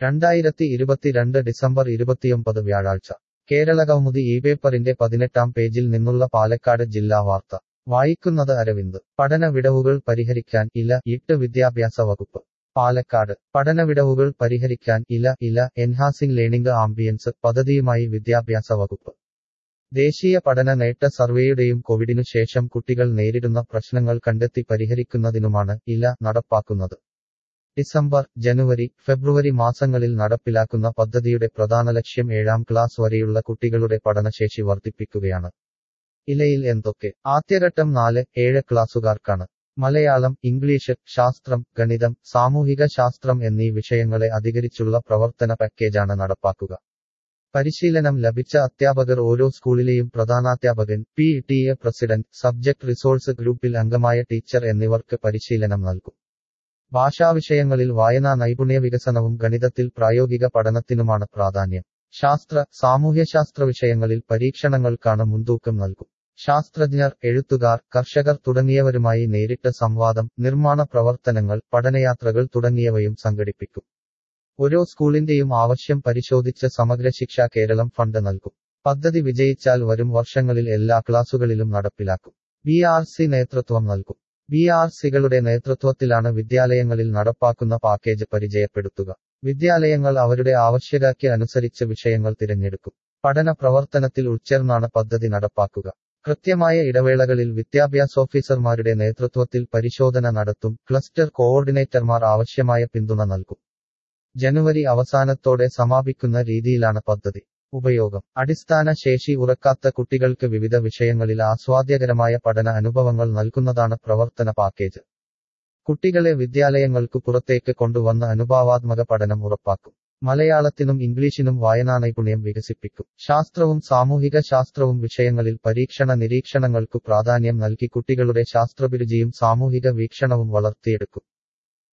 രണ്ടായിരത്തി ഇരുപത്തിരണ്ട് ഡിസംബർ ഇരുപത്തിയൊമ്പത് വ്യാഴാഴ്ച കേരളകൗമുദി ഈ പേപ്പറിന്റെ പതിനെട്ടാം പേജിൽ നിന്നുള്ള പാലക്കാട് ജില്ലാ വാർത്ത വായിക്കുന്നത് അരവിന്ദ് പഠന വിടവുകൾ പരിഹരിക്കാൻ ഇല ഇട്ട് വിദ്യാഭ്യാസ വകുപ്പ് പാലക്കാട് പഠന വിടവുകൾ പരിഹരിക്കാൻ ഇല ഇല എൻഹാസിംഗ് ലേണിംഗ് ആംബിയൻസ് പദ്ധതിയുമായി വിദ്യാഭ്യാസ വകുപ്പ് ദേശീയ പഠന നേട്ട സർവേയുടെയും കോവിഡിനു ശേഷം കുട്ടികൾ നേരിടുന്ന പ്രശ്നങ്ങൾ കണ്ടെത്തി പരിഹരിക്കുന്നതിനുമാണ് ഇല നടപ്പാക്കുന്നത് ഡിസംബർ ജനുവരി ഫെബ്രുവരി മാസങ്ങളിൽ നടപ്പിലാക്കുന്ന പദ്ധതിയുടെ പ്രധാന ലക്ഷ്യം ഏഴാം ക്ലാസ് വരെയുള്ള കുട്ടികളുടെ പഠനശേഷി വർദ്ധിപ്പിക്കുകയാണ് ഇലയിൽ എന്തൊക്കെ ആദ്യഘട്ടം നാല് ഏഴ് ക്ലാസുകാർക്കാണ് മലയാളം ഇംഗ്ലീഷ് ശാസ്ത്രം ഗണിതം സാമൂഹിക ശാസ്ത്രം എന്നീ വിഷയങ്ങളെ അധികരിച്ചുള്ള പ്രവർത്തന പാക്കേജാണ് നടപ്പാക്കുക പരിശീലനം ലഭിച്ച അധ്യാപകർ ഓരോ സ്കൂളിലെയും പ്രധാനാധ്യാപകൻ P T A president subject resource ഗ്രൂപ്പിൽ അംഗമായ ടീച്ചർ എന്നിവർക്ക് പരിശീലനം നൽകും ഭാഷാവിഷയങ്ങളിൽ വായനാ നൈപുണ്യ വികസനവും ഗണിതത്തിൽ പ്രായോഗിക പഠനത്തിനുമാണ് പ്രാധാന്യം ശാസ്ത്ര സാമൂഹ്യശാസ്ത്ര വിഷയങ്ങളിൽ പരീക്ഷണങ്ങൾക്കാണ് മുൻതൂക്കം നൽകും ശാസ്ത്രജ്ഞർ എഴുത്തുകാർ കർഷകർ തുടങ്ങിയവരുമായി നേരിട്ട് സംവാദം നിർമ്മാണ പ്രവർത്തനങ്ങൾ പഠനയാത്രകൾ തുടങ്ങിയവയും സംഘടിപ്പിക്കും ഓരോ സ്കൂളിന്റെയും ആവശ്യം പരിശോധിച്ച് സമഗ്ര ശിക്ഷ കേരളം ഫണ്ട് നൽകും പദ്ധതി വിജയിച്ചാൽ വരും വർഷങ്ങളിൽ എല്ലാ ക്ലാസുകളിലും നടപ്പിലാക്കും ബി ആർ സി നേതൃത്വം നൽകും ബി ആർ സികളുടെ നേതൃത്വത്തിലാണ് വിദ്യാലയങ്ങളിൽ നടപ്പാക്കുന്ന പാക്കേജ് പരിചയപ്പെടുത്തുക വിദ്യാലയങ്ങൾ അവരുടെ ആവശ്യകതയ്ക്ക് അനുസരിച്ച് വിഷയങ്ങൾ തിരഞ്ഞെടുക്കും പഠന പ്രവർത്തനത്തിൽ ഉൾച്ചേർന്നാണ് പദ്ധതി നടപ്പാക്കുക കൃത്യമായ ഇടവേളകളിൽ വിദ്യാഭ്യാസ ഓഫീസർമാരുടെ നേതൃത്വത്തിൽ പരിശോധന നടത്തും ക്ലസ്റ്റർ കോഓർഡിനേറ്റർമാർ ആവശ്യമായ പിന്തുണ നൽകും ജനുവരി അവസാനത്തോടെ സമാപിക്കുന്ന രീതിയിലാണ് പദ്ധതി ഉപയോഗം അടിസ്ഥാന ശേഷി ഉറക്കാത്ത കുട്ടികൾക്ക് വിവിധ വിഷയങ്ങളിൽ ആസ്വാദ്യകരമായ പഠന അനുഭവങ്ങൾ നൽകുന്നതാണ് പ്രവർത്തന പാക്കേജ് കുട്ടികളെ വിദ്യാലയങ്ങൾക്കു പുറത്തേക്ക് കൊണ്ടുവന്ന അനുഭാവാത്മക പഠനം ഉറപ്പാക്കും മലയാളത്തിനും ഇംഗ്ലീഷിനും വായനാ നൈപുണ്യം വികസിപ്പിക്കും ശാസ്ത്രവും സാമൂഹിക ശാസ്ത്രവും വിഷയങ്ങളിൽ പരീക്ഷണ നിരീക്ഷണങ്ങൾക്കു പ്രാധാന്യം നൽകി കുട്ടികളുടെ ശാസ്ത്രഭിരുചിയും സാമൂഹിക വീക്ഷണവും വളർത്തിയെടുക്കും